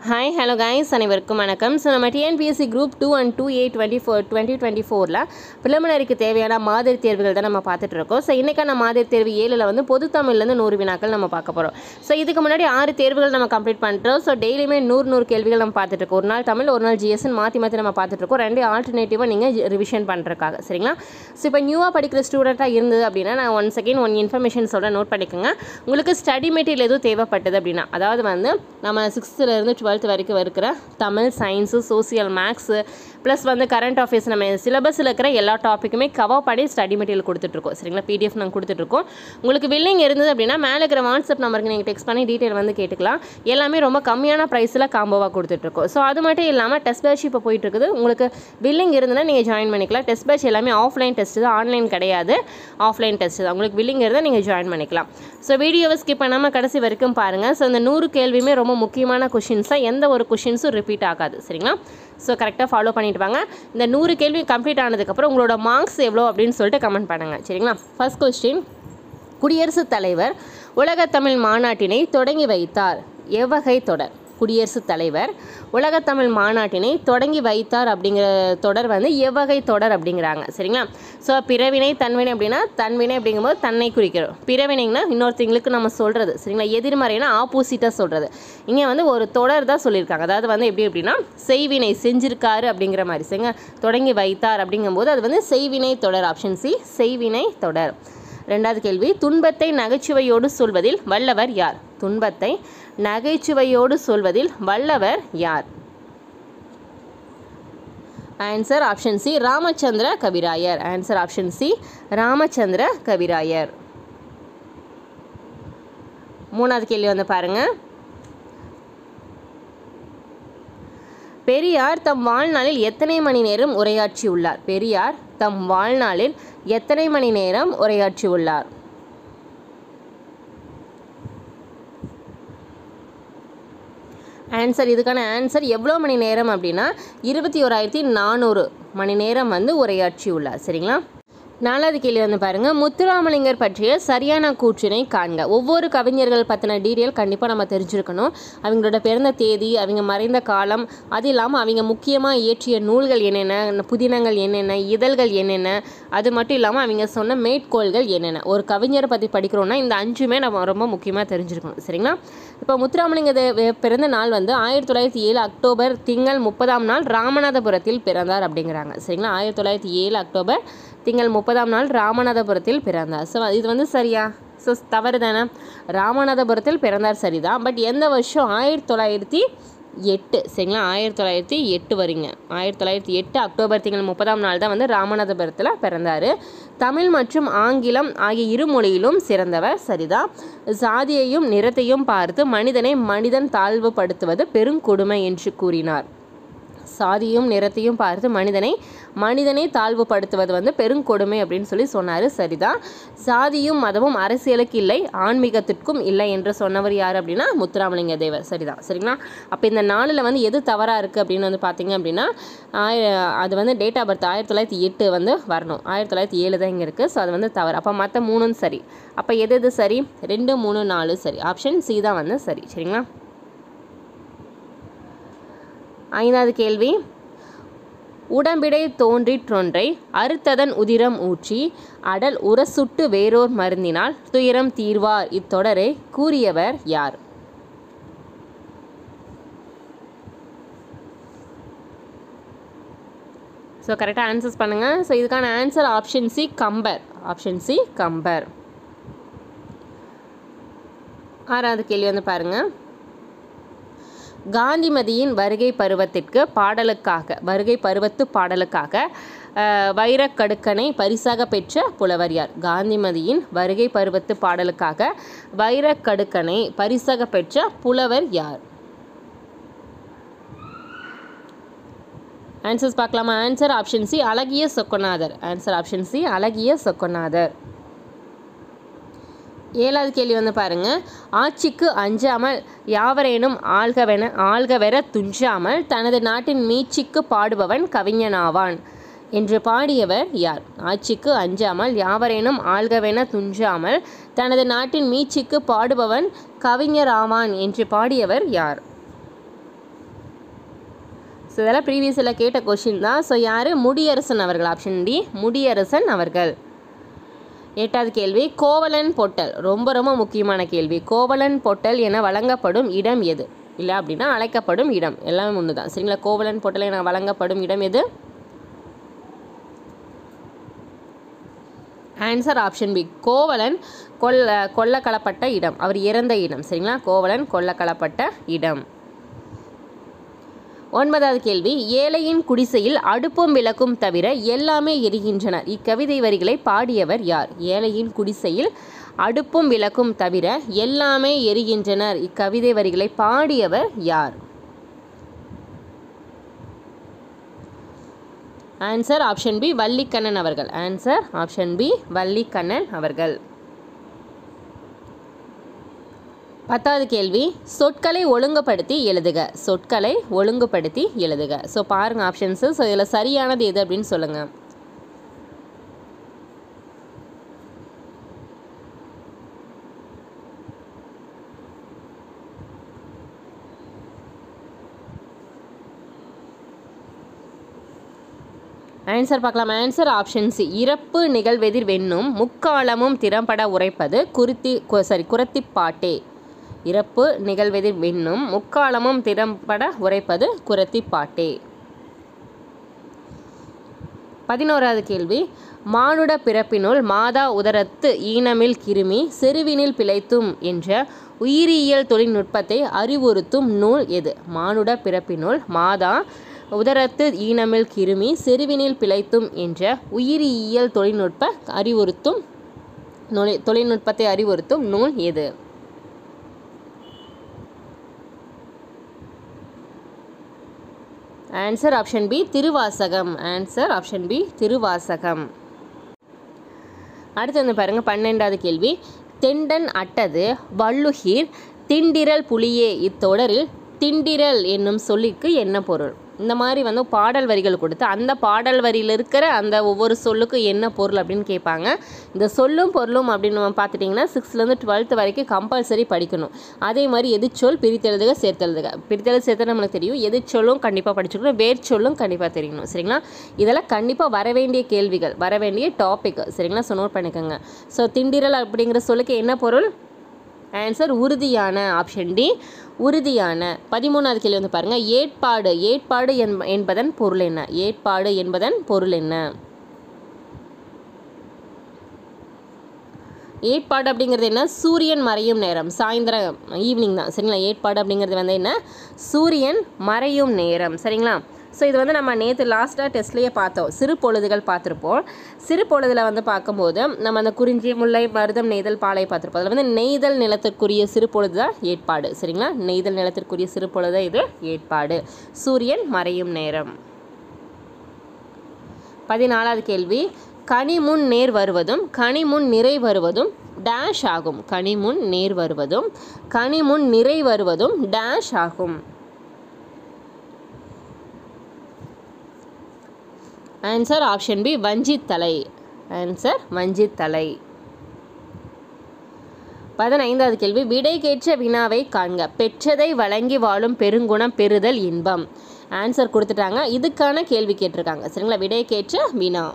hi hello guys அனைவருக்கும் வணக்கம் so நம்ம TNPSC group two and two A twenty four twenty twenty ஃபோரில் ப்ரிலிமினரிக்கு தேவையான மாதிரி தேர்வுகள் தான் நம்ம பார்த்துட்டு இருக்கோம் ஸோ இன்றைக்கான மாதிரி தேர்வு ஏழில் வந்து பொது தமிழ்லேருந்து நூறு வினாக்கள் நம்ம பார்க்க போகிறோம் ஸோ இதுக்கு முன்னாடி ஆறு தேர்வுகள் நம்ம கம்ப்ளீட் பண்ணுறோம் ஸோ டெய்லியுமே நூறு நூறு கேள்விகள் நம்ம பார்த்துட்டு இருக்கோம் ஒரு நாள் தமிழ் ஒரு நாள் ஜிஎஸ்ன்னு மாற்றி மாற்றி நம்ம பார்த்துட்டு இருக்கோம் ரெண்டு ஆல்டர்னேட்டிவாக நீங்கள் ரிவிஷன் பண்ணுறதுக்காக சரிங்களா ஸோ இப்போ நியூவாக படிக்கிற ஸ்டூடெண்ட்டாக இருந்தது அப்படின்னா நான் ஒன் செகண்ட் ஒன் இன்ஃபர்மேஷன் சொல்கிறேன் நோட் பண்ணிக்கோங்க உங்களுக்கு ஸ்டடி மெட்டீரியல் எதுவும் தேவைப்பட்டது அப்படின்னா அதாவது வந்து நம்ம சிக்ஸ்த்துலேருந்து டுவெல்த் வரைக்கும் இருக்கிற Tamil science social maths plus வந்து கரண்ட் அஃபேர்ஸ் நம்ம சிலபஸில் இருக்கிற எல்லா டாப்பிக்குமே கவர் பண்ணி ஸ்டடி மெட்டீரியல் கொடுத்துட்ருக்கோம் சரிங்களா பிடிஎஃப் நாங்கள் கொடுத்துட்ருக்கோம் உங்களுக்கு வில்லிங் இருந்தது அப்படின்னா மேலே இருக்கிற வாட்ஸ்அப் நம்பருக்கு நீங்கள் டெக்ஸ்ட் பண்ணி டீட்டெயில் வந்து கேட்டுக்கலாம் எல்லாமே ரொம்ப கம்மியான ப்ரைஸில் காம்போவாக கொடுத்துட்ருக்கோம் ஸோ அது மட்டும் இல்லாமல் டெஸ்ட் பேட்ச் இப்போ போயிட்டு இருக்குது உங்களுக்கு வில்லிங் இருந்ததுன்னா நீங்கள் ஜாயின் பண்ணிக்கலாம் டெஸ்ட் பேட்ச் எல்லாமே ஆஃப்லைன் டெஸ்ட் தான் ஆன்லைன் கிடையாது ஆஃப்லைன் டெஸ்ட் தான் உங்களுக்கு வில்லிங் இருந்தால் நீங்கள் ஜாயின் பண்ணிக்கலாம் ஸோ வீடியோவை ஸ்கிப் பண்ணாமல் கடைசி வரைக்கும் பாருங்கள் ஸோ இந்த நூறு கேள்வியுமே ரொம்ப முக்கியமான கொஷின்ஸாக எந்த ஒரு கொஷின்ஸும் ரிப்பீட் ஆகாது சரிங்களா ஸோ கரெக்டாக ஃபாலோ பண்ணிட்டு வாங்க இந்த நூறு கேள்வி கம்ப்ளீட் ஆனதுக்கப்புறம் உங்களோட மார்க்ஸ் எவ்வளோ அப்படின்னு சொல்லிட்டு கமெண்ட் பண்ணுங்கள் சரிங்களா ஃபர்ஸ்ட் கொஸ்டின் குடியரசுத் தலைவர் உலகத் தமிழ் மாநாட்டினை தொடங்கி வைத்தார் எவ்வகை தொடர் குடியரசுத் தலைவர் உலகத்தமிழ் மாநாட்டினை தொடங்கி வைத்தார் அப்படிங்கிற தொடர் வந்து எவ்வகை தொடர் அப்படிங்கிறாங்க சரிங்களா ஸோ பிறவினை தன்வினை அப்படின்னா தன்வினை அப்படிங்கும்போது தன்னை குறிக்கிறோம் பிறவினைங்கன்னா இன்னொருத்தங்களுக்கு நம்ம சொல்கிறது சரிங்களா எதிர்மறைனா ஆப்போசிட்டாக சொல்கிறது இங்கே வந்து ஒரு தொடர் தான் சொல்லியிருக்காங்க அதாவது வந்து எப்படி அப்படின்னா செய்வினை செஞ்சிருக்காரு அப்படிங்கிற மாதிரி சரிங்க தொடங்கி வைத்தார் அப்படிங்கும்போது அது வந்து செய்வினை தொடர் ஆப்ஷன் சி செய்வினை தொடர் ரெண்டாவது கேள்வி துன்பத்தை நகைச்சுவையோடு சொல்வதில் வல்லவர் யார் துன்பத்தை நகைச்சுவையோடு சொல்வதில் வல்லவர் யார் ஆன்சர் ஆப்ஷன் சி ராமச்சந்திர கவிராயர் ஆன்சர் ஆப்ஷன் சி ராமச்சந்திர கவிராயர் மூணாவது கேள்வி வந்து பாருங்க பெரியார் தம் வாழ்நாளில் எத்தனை மணி நேரம் உரையாற்றியுள்ளார் பெரியார் தம் வாழ்நாளில் எத்தனை மணி நேரம் உரையாற்றியுள்ளார் ஆன்சர் இதுக்கான ஆன்சர் எவ்வளோ மணி நேரம் அப்படின்னா இருபத்தி ஓராயிரத்தி நானூறு மணி நேரம் வந்து உரையாற்றியுள்ளார் சரிங்களா நாலாவது கேள்வி வந்து பாருங்க முத்துராமலிங்கர் பற்றிய சரியான கூற்றினை காண்க ஒவ்வொரு கவிஞர்கள் பற்றின டீட்டெயில் கண்டிப்பாக நம்ம தெரிஞ்சிருக்கணும் அவங்களோட பிறந்த தேதி அவங்க மறைந்த காலம் அது இல்லாமல் அவங்க முக்கியமாக இயற்றிய நூல்கள் என்னென்ன புதினங்கள் என்னென்ன இதழ்கள் என்னென்ன அது மட்டும் இல்லாமல் அவங்க சொன்ன மேற்கோள்கள் என்னென்ன ஒரு கவிஞரை பற்றி படிக்கிறோன்னா இந்த அஞ்சுமே நம்ம ரொம்ப முக்கியமாக தெரிஞ்சிருக்கணும் சரிங்களா இப்போ முத்துராமலிங்க தே- பிறந்த நாள் வந்து ஆயிரத்தி தொள்ளாயிரத்தி ஏழு அக்டோபர் திங்கள் முப்பதாம் நாள் ராமநாதபுரத்தில் பிறந்தார் அப்படிங்கிறாங்க சரிங்களா ஆயிரத்தி தொள்ளாயிரத்தி ஏழு அக்டோபர் திங்கள் முப்பதாம் நாள் ராமநாதபுரத்தில் பிறந்தார் ஸோ இது வந்து சரியா ஸோ தவறு தானே ராமநாதபுரத்தில் பிறந்தார் சரிதான் பட் எந்த வருஷம் ஆயிரத்தி தொள்ளாயிரத்தி எட்டு சரிங்களா ஆயிரத்தி தொள்ளாயிரத்தி எட்டு வரீங்க ஆயிரத்தி தொள்ளாயிரத்தி எட்டு அக்டோபர் திங்கள் முப்பதாம் நாள் தான் வந்து ராமநாதபுரத்தில் பிறந்தார் தமிழ் மற்றும் ஆங்கிலம் ஆகிய இரு மொழியிலும் சிறந்தவர் சரிதான் சாதியையும் நிறத்தையும் பார்த்து மனிதனை மனிதன் தாழ்வுபடுத்துவது பெருங்கொடுமை என்று கூறினார் சாதியும் நிறத்தையும் பார்த்து மனிதனை மனிதனை தாழ்வுபடுத்துவது வந்து பெருங்கொடுமை அப்படின்னு சொல்லி சொன்னார் சரிதான் சாதியும் மதமும் அரசியலுக்கு இல்லை ஆன்மீகத்திற்கும் இல்லை என்று சொன்னவர் யார் அப்படின்னா முத்துராமலிங்க தேவர் சரிதான் சரிங்களா அப்போ இந்த நாளில் வந்து எது தவறாக இருக்குது அப்படின்னு வந்து பார்த்தீங்க அப்படின்னா ஆய அது வந்து டேட் ஆஃப் பர்த் ஆயிரத்தி தொள்ளாயிரத்தி எட்டு வந்து வரணும் ஆயிரத்தி தொள்ளாயிரத்தி ஏழு தான் இங்கே இருக்குது ஸோ அது வந்து தவறு அப்போ மற்ற மூணும் சரி அப்போ எது எது சரி ரெண்டு மூணு நாலு சரி ஆப்ஷன் சி தான் வந்து சரி சரிங்களா ஐந்தாவது கேள்வி உடம்பிடை தோன்றிற்றொன்றை அறுத்ததன் உதிரம் ஊற்றி அடல் உரசுட்டு வேறோர் மருந்தினால் துயரம் தீர்வார் இத்தொடரை கூறியவர் யார் ஸோ கரெக்டாக ஆன்சர்ஸ் பண்ணுங்கள் ஸோ இதுக்கான answer option C Kambar option C Kambar ஆறாவது கேள்வி வந்து பாருங்கள் காந்திமதியின் வருகை பருவத்திற்கு பாடலுக்காக வருகை பருவத்து பாடலுக்காக அஹ், வைரக்கடுக்கனை பரிசாக பெற்ற புலவர் யார் காந்திமதியின் வருகை பருவத்து பாடலுக்காக வைரக்கடுக்கனை பரிசாக பெற்ற புலவர் யார் ஆன்சர்ஸ் பார்க்கலாமா ஆன்சர் ஆப்ஷன் சி அழகிய சொக்கநாதர் ஆன்சர் ஆப்ஷன் சி அழகிய சொக்கநாதர் ஏழாவது கேள்வி வந்து பாருங்க ஆட்சிக்கு அஞ்சாமல் யாவரேனும் ஆள்கவென ஆள்கவெற துஞ்சாமல் தனது நாட்டின் மீட்சிக்கு பாடுபவன் கவிஞனாவான் என்று பாடியவர் யார் ஆட்சிக்கு அஞ்சாமல் யாவரேனும் ஆள்கவென துஞ்சாமல் தனது நாட்டின் மீட்சிக்கு பாடுபவன் கவிஞராவான் என்று பாடியவர் யார் ஸோ இதெல்லாம் ப்ரீவியஸில் கேட்ட கொஷின் தான் ஸோ யார் முடியரசன் அவர்கள் ஆப்ஷன் டி முடியரசன் அவர்கள் எட்டாவது கேள்வி கோவலன் பொட்டல் ரொம்ப ரொம்ப முக்கியமான கேள்வி கோவலன் பொட்டல் என வழங்கப்படும் இடம் எது இல்லை அப்படின்னா அழைக்கப்படும் இடம் எல்லாமே ஒன்று தான் சரிங்களா கோவலன் பொட்டல் என வழங்கப்படும் இடம் எது ஆன்சர் ஆப்ஷன் பி கோவலன் கொல்ல கொல்லக்களப்பட்ட இடம் அவர் இறந்த இடம் சரிங்களா கோவலன் கொல்லக்களப்பட்ட இடம் ஒன்பதாவது கேள்வி ஏழையின் குடிசையில் அடுப்பும் விளக்கும் தவிர எல்லாமே எரிகின்றனர் இக்கவிதை வரிகளை பாடியவர் யார் ஏழையின் குடிசையில் அடுப்பும் விளக்கும் தவிர எல்லாமே எரிகின்றனர் இக்கவிதை வரிகளை பாடியவர் யார் ஆன்சர் ஆப்ஷன் பி வள்ளிக்கண்ணன் அவர்கள் ஆன்சர் ஆப்ஷன் பி வள்ளிக்கண்ணன் அவர்கள் பத்தாவது கேள்வி சொற்களை ஒழுங்குபடுத்தி எழுதுக சொற்களை ஒழுங்குபடுத்தி எழுதுக ஸோ பாருங்கள் ஆப்ஷன்ஸு ஸோ இதில் சரியானது எது அப்படின்னு சொல்லுங்கள் ஆன்சர் பார்க்கலாம் ஆன்சர் ஆப்ஷன் சி இறப்பு நிகழ்வெதிர் வெண்ணும் முக்காலமும் திறம்பட உரைப்பது குருத்தி சாரி குரத்திப்பாட்டே இறப்பு நிகழ்வெதிர் வெண்ணும் முக்காலமும் திறம்பட உரைப்பது குரத்திப்பாட்டே பதினோராவது கேள்வி மானுட பிறப்பினுள் மாதா உதரத்து ஈனமில் கிருமி செருவினில் பிழைத்தும் என்ற உயிரியல் தொழில்நுட்பத்தை அறிவுறுத்தும் நூல் எது மானுட பிறப்பினுள் மாதா உதரத்து ஈனமில் கிருமி செருவினில் பிழைத்தும் என்ற உயிரியல் தொழில்நுட்ப அறிவுறுத்தும் நொழி- தொழில்நுட்பத்தை அறிவுறுத்தும் நூல் எது answer option B Thiruvasagam answer option B Thiruvasagam அடுத்து வந்து பாருங்க பன்னெண்டாவது கேள்வி தெண்டன் அட்டது வள்ளுகீர் திண்டிரல் புலியே இத்தொடரில் திண்டிரல் என்னும் சொல்லிற்கு என்ன பொருள் இந்த மாதிரி வந்து பாடல் வரிகள் கொடுத்து அந்த பாடல் வரியில் இருக்கிற அந்த ஒவ்வொரு சொல்லுக்கும் என்ன பொருள் அப்படின்னு கேட்பாங்க இந்த சொல்லும் பொருளும் அப்படின்னு நம்ம பார்த்துட்டிங்கன்னா சிக்ஸ்த்லேருந்து டுவெல்த் வரைக்கும் கம்பல்சரி படிக்கணும் அதே மாதிரி எதிர்ச்சொல் பிரித்தெழுதுக சேர்த்தெழுதுக பிரித்தெழுது சேர்த்து நம்மளுக்கு தெரியும் எதிர்ச்சொல்லும் கண்டிப்பாக படிச்சுக்கணும் வேர்ச்சொல்லும் கண்டிப்பாக தெரியணும் சரிங்களா இதெல்லாம் கண்டிப்பாக வர வேண்டிய கேள்விகள் வர வேண்டிய டாபிக் சரிங்களா ஸோ நோட் பண்ணிக்கோங்க ஸோ திண்டிரல் அப்படிங்கிற சொல்லுக்கு என்ன பொருள் ஆன்சர் உறுதியான ஆப்ஷன் டி உறுதியான பதிமூணாவது கேள்வி வந்து பாருங்கள் ஏற்பாடு ஏற்பாடு என்ப- என்பதன் பொருள் என்ன ஏற்பாடு என்பதன் பொருள் என்ன ஏற்பாடு அப்படிங்கிறது என்ன சூரியன் மறையும் நேரம் சாயந்தரம் ஈவினிங் தான் சரிங்களா ஏற்பாடு அப்படிங்கிறது வந்து என்ன சூரியன் மறையும் நேரம் சரிங்களா ஸோ இது வந்து நம்ம நேற்று லாஸ்ட்டாக டெஸ்ட்லேயே பார்த்தோம் சிறு பொழுதுகள் பார்த்துருப்போம் சிறு பொழுதில் வந்து பார்க்கும்போது நம்ம அந்த குறிஞ்சி முல்லை மருதம் நெய்தல் பாலை பார்த்துருப்போம் அதில் வந்து நெய்தல் நிலத்திற்குரிய சிறு பொழுது தான் ஏற்பாடு சரிங்களா நெய்தல் நிலத்திற்குரிய சிறு பொழுது இது ஏற்பாடு சூரியன் மறையும் நேரம் பதினாலாவது கேள்வி கனிமுன் நேர் வருவதும் கனிமுன் நிறை வருவதும் டேஷ் ஆகும் கனிமுன் நேர் வருவதும் கனிமுன் நிறை வருவதும் டேஷ் ஆகும் ஆன்சர் ஆப்ஷன் பி வஞ்சித்தலை ஆன்சர் வஞ்சித்தலை பதினைந்தாவது கேள்வி விடைகேற்ற வினாவை காண்க பெற்றதை வழங்கி வாழும் பெருங்குணம் பெறுதல் இன்பம் ஆன்சர் கொடுத்துட்டாங்க இதுக்கான கேள்வி கேட்டிருக்காங்க சரிங்களா விடைகேற்ற வினா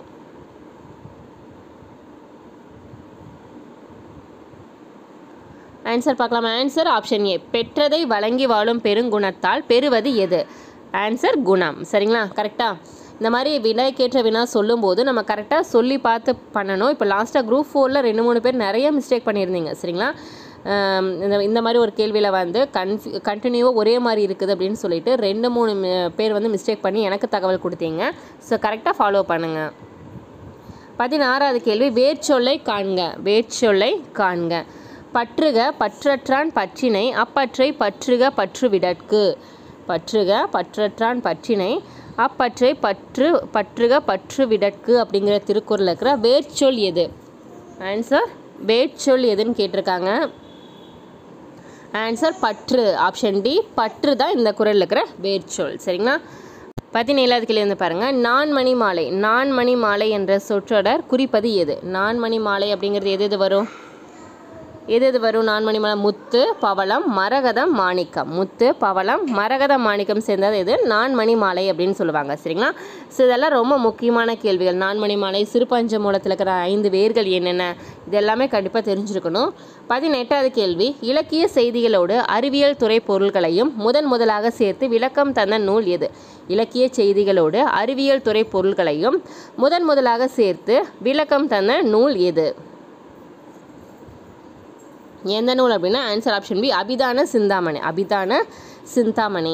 ஆன்சர் பார்க்கலாம் ஆன்சர் ஆப்ஷன் ஏ பெற்றதை வழங்கி வாழும் பெருங்குணத்தால் பெறுவது எது ஆன்சர் குணம் சரிங்களா கரெக்டாக இந்த மாதிரி வினாய்க்கேற்ற வினா சொல்லும்போது நம்ம கரெக்டாக சொல்லி பார்த்து பண்ணணும் இப்போ லாஸ்ட்டாக குரூப் ஃபோரில் ரெண்டு மூணு பேர் நிறைய மிஸ்டேக் பண்ணியிருந்தீங்க சரிங்களா ஆம், இந்த இந்த மாதிரி ஒரு கேள்வியில் வந்து கன்ஃபி கண்டினியூவாக ஒரே மாதிரி இருக்குது அப்படின்னு சொல்லிட்டு ரெண்டு மூணு மி- பேர் வந்து மிஸ்டேக் பண்ணி எனக்கு தகவல் கொடுத்தீங்க ஸோ கரெக்டாக ஃபாலோ பண்ணுங்கள் பதினாறாவது கேள்வி வேர்ச்சொல்லை காண்க வேர்ச்சொல்லை காண்க பற்றுக பற்றற்றான் பற்றினை அப்பற்றை பற்றுக பற்று விடற்கு பற்றுக பற்றற்றான் பற்றினை அப்பற்றை பற்று பற்றுக பற்று விடற்கு அப்படிங்கிற திருக்குறள் இருக்கிற வேர்ச்சொல் எது ஆன்சர் வேர்ச்சொல் எதுன்னு கேட்டிருக்காங்க ஆன்சர் பற்று ஆப்ஷன் டி பற்று தான் இந்த குறளில் இருக்கிற வேர்ச்சொல் சரிங்களா பதினேழாவது கேள்வி வந்து பாருங்கள் நான்மணி மாலை நான்மணி மாலை என்ற சொற்றொடர் குறிப்பது எது நான்மணி மாலை அப்படிங்கிறது எது எது வரும் எது எது வரும் நான்மணி மலர் முத்து பவளம் மரகதம் மாணிக்கம் முத்து பவளம் மரகதம் மாணிக்கம் சேர்ந்தது எது நான்மணி மாலை அப்படின்னு சொல்லுவாங்க சரிங்களா ஸோ இதெல்லாம் ரொம்ப முக்கியமான கேள்விகள் நான்மணி மாலை சிறுபஞ்ச மூலத்தில் இருக்கிற ஐந்து வேர்கள் என்னென்ன இது எல்லாமே கண்டிப்பாக தெரிஞ்சிருக்கணும் பதினெட்டாவது கேள்வி இலக்கிய செய்திகளோடு அறிவியல் துறை பொருள்களையும் முதன் முதலாக சேர்த்து விளக்கம் தந்த நூல் எது இலக்கிய செய்திகளோடு அறிவியல் துறை பொருள்களையும் முதன் முதலாக சேர்த்து விளக்கம் தந்த நூல் எது எந்த நூல் அப்படின்னா answer option B Abithana Chintamani Abithana Chintamani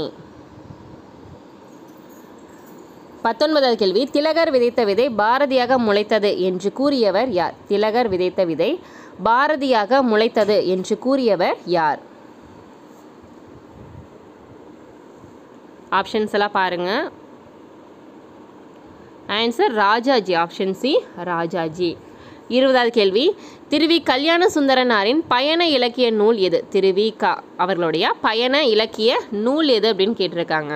பத்தொன்பதாவது கேள்வி திலகர் விதைத்த விதை பாரதியாக முளைத்தது என்று கூறியவர் யார் திலகர் விதைத்த விதை பாரதியாக முளைத்தது என்று கூறியவர் யார் ஆப்ஷன்ஸ் எல்லாம் பாருங்க answer Rajaji option C Rajaji இருபதாவது கேள்வி திருவி கல்யாண சுந்தரனாரின் பயண இலக்கிய நூல் எது திருவி க அவர்களுடைய பயண இலக்கிய நூல் எது அப்படின்னு கேட்டிருக்காங்க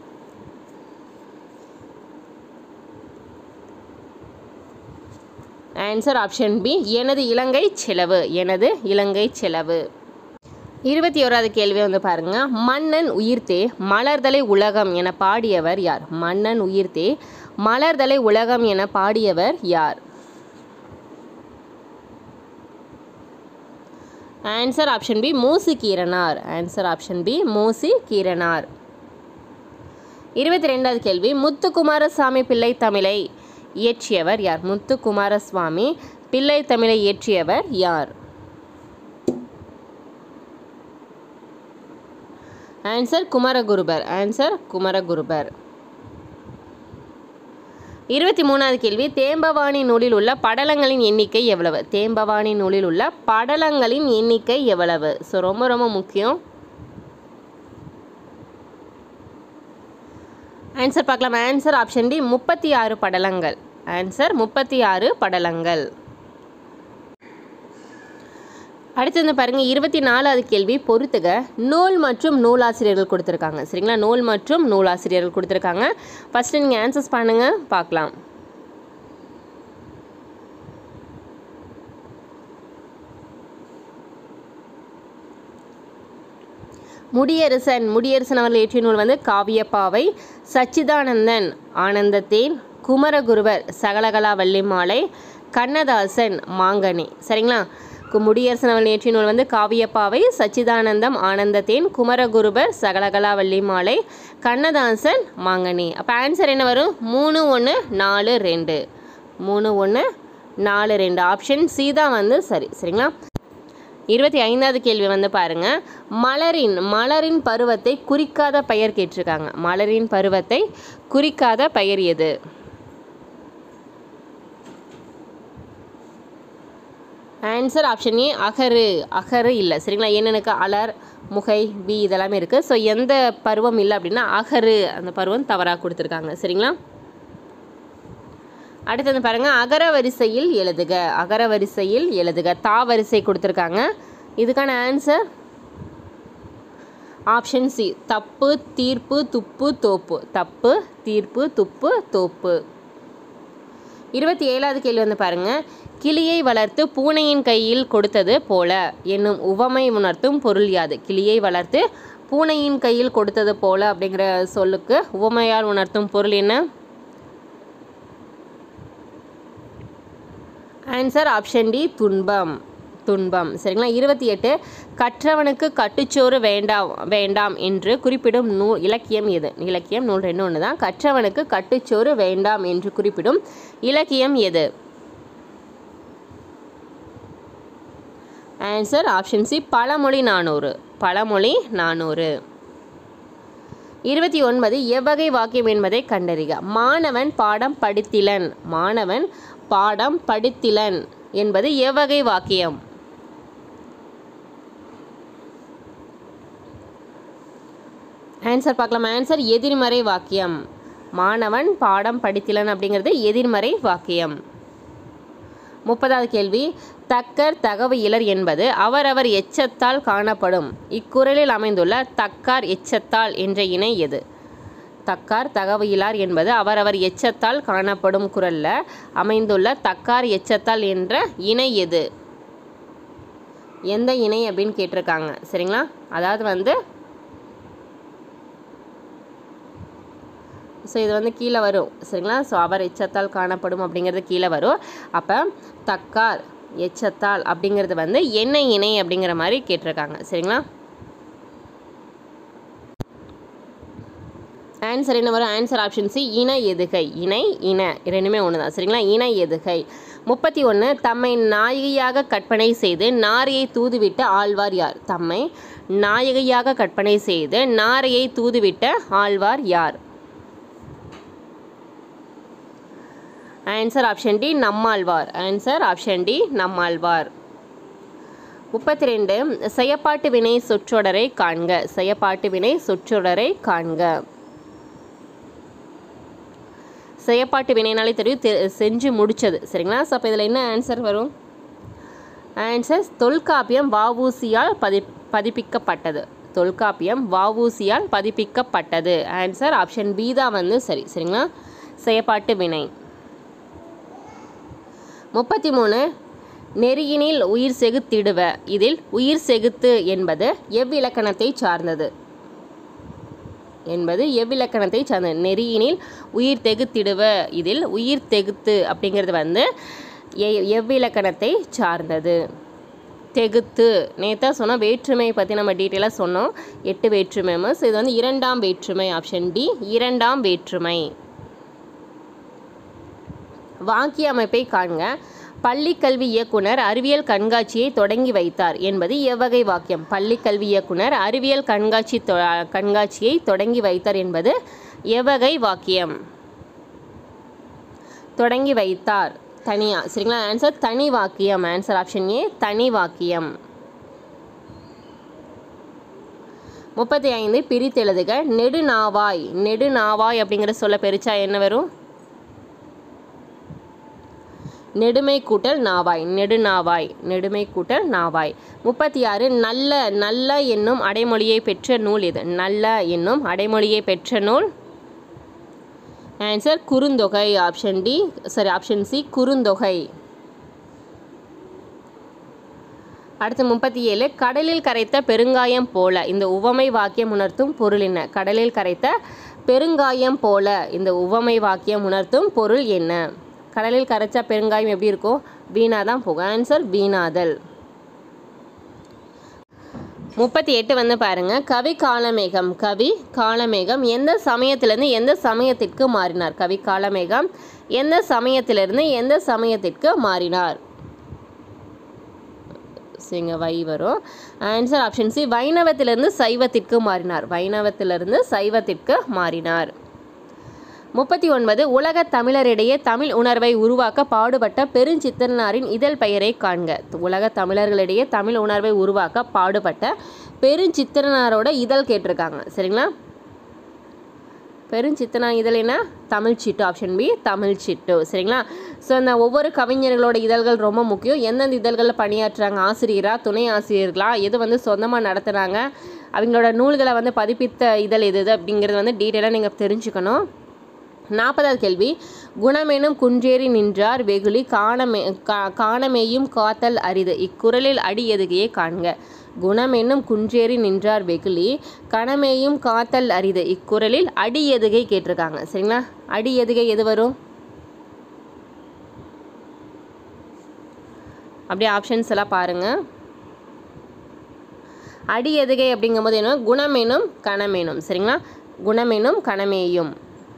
ஆன்சர் ஆப்ஷன் பி எனது இலங்கை செலவு எனது இலங்கை செலவு இருபத்தி ஓராவது கேள்வி வந்து பாருங்க மன்னன் உயிர்த்தே மலர்தலை உலகம் என பாடியவர் யார் மன்னன் உயிர்த்தே மலர்தலை உலகம் என பாடியவர் யார் answer option B Moosi Keeranar answer option B Moosi Keeranar இருபத்தி ரெண்டாவது கேள்வி முத்துக்குமாரசாமி பிள்ளை தமிழை இயற்றியவர் யார் முத்துக்குமாரசுவாமி பிள்ளை தமிழை இயற்றியவர் யார் ஆன்சர் குமரகுருபர் ஆன்சர் குமரகுருபர் இருபத்தி மூணாவது கேள்வி தேம்பவாணி நூலில் உள்ள படலங்களின் எண்ணிக்கை எவ்வளவு தேம்பவாணி நூலில் உள்ள படலங்களின் எண்ணிக்கை எவ்வளவு ஸோ ரொம்ப ரொம்ப முக்கியம் ஆன்சர் பார்க்கலாம் ஆன்சர் ஆப்ஷன் டி முப்பத்தி ஆறு படலங்கள் ஆன்சர் முப்பத்தி ஆறு படலங்கள் அடுத்து வந்து பாருங்கள் இருபத்தி நாலாவது கேள்வி பொறுத்துக நூல் மற்றும் நூலாசிரியர்கள் கொடுத்துருக்காங்க சரிங்களா நூல் மற்றும் நூலாசிரியர்கள் கொடுத்துருக்காங்க ஃபஸ்ட்டு நீங்கள் ஆன்சர்ஸ் பண்ணுங்கள் பார்க்கலாம் முடியரசன் முடியரசன் அவர்கள் இயற்றிய நூல் வந்து காவியப்பாவை சச்சிதானந்தன் ஆனந்தத்தேன் குமரகுருவர் சகலகலா வள்ளிமாலை கண்ணதாசன் மாங்கனி சரிங்களா கு- முடியரசன் அவர்கள் இயற்றிய நூல் வந்து காவியப்பாவை சச்சிதானந்தம் ஆனந்தத்தேன் குமரகுருபர் சகலகலா வள்ளிமாலை கண்ணதாசன் மாங்கனி அப்போ ஆன்சர் என்ன வரும் மூணு ஒன்று நாலு ரெண்டு மூணு ஒன்று நாலு ரெண்டு ஆப்ஷன் சி தான் வந்து சரி சரிங்களா இருபத்தி ஐந்தாவது கேள்வி வந்து பாருங்க மலரின் மலரின் பருவத்தை குறிக்காத பெயர் கேட்டிருக்காங்க மலரின் பருவத்தை குறிக்காத பெயர் எது ஆன்சர் ஆப்ஷன் ஏ அகரு அகரு இல்லை சரிங்களா என்னனுக்கு அலர் முகை வி இதெல்லாமே இருக்குது ஸோ எந்த பருவம் இல்லை அப்படின்னா அகரு அந்த பருவம் தவறாக கொடுத்துருக்காங்க சரிங்களா அடுத்தது பாருங்க அகர வரிசையில் எழுதுக அகர வரிசையில் எழுதுக தா வரிசை கொடுத்துருக்காங்க இதுக்கான ஆன்சர் ஆப்ஷன் சி தப்பு தீர்ப்பு துப்பு தோப்பு தப்பு தீர்ப்பு துப்பு தோப்பு இருபத்தி ஏழாவது கேள்வி வந்து பாருங்க கிளியை வளர்த்து பூனையின் கையில் கொடுத்தது போல என்னும் உவமை உணர்த்தும் பொருள் யாது கிளியை வளர்த்து பூனையின் கையில் கொடுத்தது போல அப்படிங்கிற சொல்லுக்கு உவமையால் உணர்த்தும் பொருள் என்ன ஆன்சர் ஆப்ஷன் டி துன்பம் துன்பம் சரிங்களா இருபத்தி எட்டு கற்றவனுக்கு கட்டுச்சோறு வேண்டாம் வேண்டாம் என்று குறிப்பிடும் நூல் இலக்கியம் எது இலக்கியம் நூல் ரெண்டு ஒன்று தான் கற்றவனுக்கு கட்டுச்சோறு வேண்டாம் என்று குறிப்பிடும் இலக்கியம் எது ஆன்சர் ஆப்ஷன் சி பழமொழி நானூறு பழமொழி நானூறு இருபத்தி ஒன்பது எவ்வகை வாக்கியம் என்பதை கண்டறிக மாணவன் பாடம் படித்திலன் மாணவன் பாடம் படித்திலன் என்பது எவ்வகை வாக்கியம் ஆன்சர் பார்க்கலாம் ஆன்சர் எதிர்மறை வாக்கியம் மாணவன் பாடம் படித்திலன் அப்படிங்கிறது எதிர்மறை வாக்கியம் முப்பதாவது கேள்வி தக்கர் தகவு இலர் என்பது அவரவர் எச்சத்தால் காணப்படும் இக்குறளில் அமைந்துள்ள தக்கார் எச்சத்தால் என்ற இணை எது தக்கார் தகவு இலார் என்பது அவரவர் எச்சத்தால் காணப்படும் குரல்ல அமைந்துள்ள தக்கார் எச்சத்தால் என்ற இணை எது எந்த இணை அப்படின்னு கேட்டிருக்காங்க சரிங்களா அதாவது வந்து ஸோ இது வந்து கீழே வரும் சரிங்களா ஸோ அவர் எச்சத்தால் காணப்படும் அப்படிங்கிறது கீழே வரும் அப்போ தக்கார் எச்சத்தால் அப்படிங்கிறது வந்து என்ன இணை அப்படிங்கிற மாதிரி கேட்டிருக்காங்க சரிங்களா ஆன்சர் என்ன வரும் ஆன்சர் ஆப்ஷன் சி இணை எதுகை இணை இன ரெண்டுமே ஒன்று தான் சரிங்களா இணை எதுகை முப்பத்தி ஒன்று தம்மை நாயகியாக கற்பனை செய்து நாரையை தூதுவிட்ட ஆழ்வார் யார் தம்மை நாயகியாக கற்பனை செய்து நாரையை தூதுவிட்ட ஆழ்வார் யார் answer option D Nammalvar answer option D Nammalvar முப்பத்தி ரெண்டு செயப்பாட்டு வினை சொற்றொடரை காண்க செயப்பாட்டு வினை சொற்றொடரை காண்க செயப்பாட்டு வினைனாலே தெரியும் தெ- செஞ்சு முடிச்சது சரிங்களா ஸோ அப்போ இதில் என்ன ஆன்சர் வரும் ஆன்சர் தொல்காப்பியம் வஉசியால் பதி பதிப்பிக்கப்பட்டது தொல்காப்பியம் வஉசியால் பதிப்பிக்கப்பட்டது ஆன்சர் ஆப்ஷன் பி தான் வந்து சரி சரிங்களா செயப்பாட்டு வினை முப்பத்தி மூணு நெறியினில் உயிர் செகுத்திடுவ இதில் உயிர் செகுத்து என்பது எவ்விலக்கணத்தை சார்ந்தது என்பது எவ்விலக்கணத்தை சார்ந்தது நெறியினில் உயிர் தெகுத்திடுவ இதில் உயிர் தெகுத்து அப்படிங்கிறது வந்து எ- எவ்விலக்கணத்தை சார்ந்தது தெகுத்து நேத்தா சொன்னோம் வேற்றுமை பற்றி நம்ம டீட்டெயிலாக சொன்னோம் எட்டு வேற்றுமை மிஸ் இது வந்து இரண்டாம் வேற்றுமை ஆப்ஷன் டி இரண்டாம் வேற்றுமை வாக்கிய அமைப்பை காண்க பள்ளி கல்வி இயக்குனர் அறிவியல் கண்காட்சியை தொடங்கி வைத்தார் என்பது எவ்வகை வாக்கியம் பள்ளி கல்வி இயக்குனர் அறிவியல் கண்காட்சி தொ- கண்காட்சியை தொடங்கி வைத்தார் என்பது எவ்வகை வாக்கியம் தொடங்கி வைத்தார் தனியா சரிங்களா ஆன்சர் தனி வாக்கியம் ஆன்சர் ஆப்ஷன் ஏ தனி வாக்கியம் முப்பத்தி ஐந்து பிரித்தெழுதுக நெடுநாவாய் நெடுநாவாய் அப்படிங்கிற சொல்ல பெருச்சா என்ன வரும் நெடுமை கூட்டல் நாவாய் நெடுநாவாய் நெடுமை கூட்டல் நாவாய் முப்பத்தி ஆறு நல்ல நல்ல என்னும் அடைமொழியை பெற்ற நூல் இது நல்ல என்னும் அடைமொழியை பெற்ற நூல் answer Kurunthogai option D sorry option C Kurunthogai அடுத்து முப்பத்தி ஏழு கடலில் கரைத்த பெருங்காயம் போல இந்த உவமை வாக்கியம் உணர்த்தும் பொருள் என்ன கடலில் கரைத்த பெருங்காயம் போல இந்த உவமை வாக்கியம் உணர்த்தும் பொருள் என்ன கடலில் கரைச்சா பெருங்காயம் எப்படி இருக்கும் வீணா தான் போகும் ஆன்சர் வீணாதல் முப்பத்தி எட்டு வந்து பாருங்க கவி காலமேகம் கவி காலமேகம் எந்த சமயத்திலிருந்து எந்த சமயத்திற்கு மாறினார் கவி காலமேகம் எந்த சமயத்திலிருந்து எந்த சமயத்திற்கு மாறினார் இங்கே வை வரும் ஆன்சர் ஆப்ஷன் சி வைணவத்திலிருந்து சைவத்திற்கு மாறினார் வைணவத்திலிருந்து சைவத்திற்கு மாறினார் முப்பத்தி ஒன்பது உலக தமிழரிடையே தமிழ் உணர்வை உருவாக்க பாடுபட்ட பெருஞ்சித்திரனாரின் இதழ் பெயரை காண்க உலக தமிழர்களிடையே தமிழ் உணர்வை உருவாக்க பாடுபட்ட பெருஞ்சித்திரனாரோட இதழ் கேட்டிருக்காங்க சரிங்களா பெருஞ்சித்தனா இதழ் என்ன தமிழ் சிட்டு ஆப்ஷன் பி தமிழ் சிட்டு சரிங்களா ஸோ அந்த ஒவ்வொரு கவிஞர்களோட இதழ்கள் ரொம்ப முக்கியம் எந்தெந்த இதழ்களில் பணியாற்றுறாங்க ஆசிரியரா துணை ஆசிரியர்களா எது வந்து சொந்தமாக நடத்துனாங்க அவங்களோட நூல்களை வந்து பதிப்பித்த இதழ் எது எது அப்படிங்கிறது வந்து டீட்டெயிலாக நீங்கள் தெரிஞ்சுக்கணும் நாற்பதாவது கேள்வி குணமெனும் குன்றேறி நின்றார் வெகுளி காணமே கா- காணமேயும் காத்தல் அரிது இக்குறளில் அடி எதுகையே காண்க குணமென்னும் குன்றேறி நின்றார் வெகுளி கணமேயும் காத்தல் அரிது இக்குறளில் அடி எதுகை கேட்டிருக்காங்க சரிங்களா அடி எதுகை எது வரும் அப்படியே ஆப்ஷன்ஸ் எல்லாம் பாருங்கள் அடி எதுகை அப்படிங்கும்போது என்ன குணமெனும் கணமெனும் சரிங்களா குணமெனும் கணமேயும்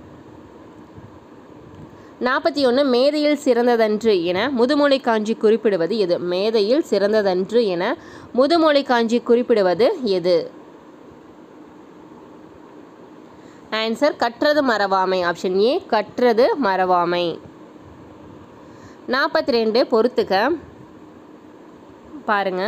நாற்பத்தி ஒன்று மேதையில் சிறந்ததன்று என முதுமொழி காஞ்சி குறிப்பிடுவது எது மேதையில் சிறந்ததன்று என முதுமொழி காஞ்சி குறிப்பிடுவது எது ஆன்சர் கற்றது மறவாமை ஆப்ஷன் ஏ கற்றது மறவாமை நாற்பத்தி ரெண்டு பொறுத்துக்க பாருங்க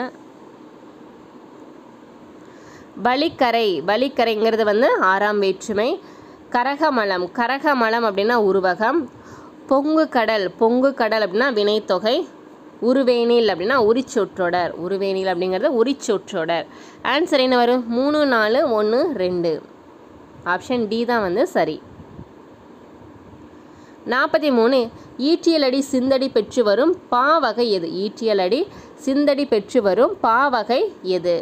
பலிக்கரை பலிக்கரைங்கிறது வந்து ஆறாம் வேற்றுமை கரகமலம் கரகமலம் அப்படின்னா உருவகம் பொங்கு கடல் பொங்கு கடல் அப்படின்னா வினைத்தொகை உருவேனில் அப்படின்னா உரிச்சொற்றொடர் உருவேனில் அப்படிங்கிறது உரிச்சொற்றொடர் ஆன்சர் என்ன வரும் மூணு நாலு ஒன்று ரெண்டு ஆப்ஷன் டி தான் வந்து சரி நாற்பத்தி மூணு ஈட்டியலடி சிந்தடி பெற்று வரும் பாவகை எது ஈட்டியலடி சிந்தடி பெற்று வரும் பாவகை எது